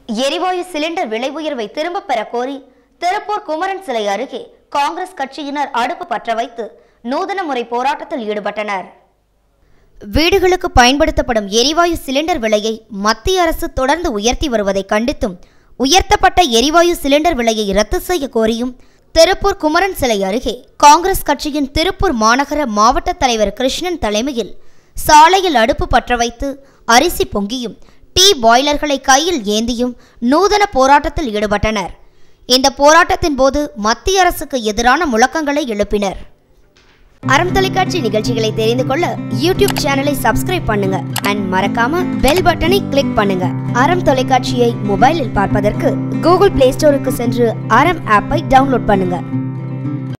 எரிவாயு சிலிண்டர் விலை உயர்வை திரும்பப் பெற கோரி திருப்பூர் குமரன் சிலை அருகே காங்கிரஸ் கட்சியினர் அடுப்பு பற்ற வைத்து நூதன முறை போராட்டத்தில் ஈடுபட்டனர் வீடுகளுக்கு பயன்படுத்தப்படும் எரிவாயு சிலிண்டர் விலையை மத்திய அரசு தொடர்ந்து உயர்த்தி வருவதை கண்டித்தும் உயர்த்தப்பட்ட எரிவாயு சிலிண்டர் விலையை ரத்து செய்ய கோரியும் திருப்பூர் குமரன் சிலை அருகே காங்கிரஸ் கட்சியின் திருப்பூர் மாநகர மாவட்ட தலைவர் கிருஷ்ணன் தலைமையில் சாலையில் அடுப்பு பற்ற வைத்து அரிசி பொங்கியும் டீ பாய்லர்களை கையில் ஏந்தியும் நூதன போராட்டத்தில் ஈடுபட்டனர் இந்த போராட்டத்தின் போது மத்திய அரசுக்கு எதிரான முழக்கங்களை எழுப்பினர் அறம் தொலைக்காட்சி நிகழ்ச்சிகளை தெரிந்து கொள்ள யூடியூப் சேனலை சப்ஸ்கிரைப் பண்ணுங்க அண்ட் மறக்காம பெல் பட்டனை கிளிக் பண்ணுங்க அறம் தொலைக்காட்சியை மொபைலில் பார்ப்பதற்கு கூகுள் பிளே ஸ்டோருக்கு சென்று அறம் ஆப்பை டவுன்லோட் பண்ணுங்க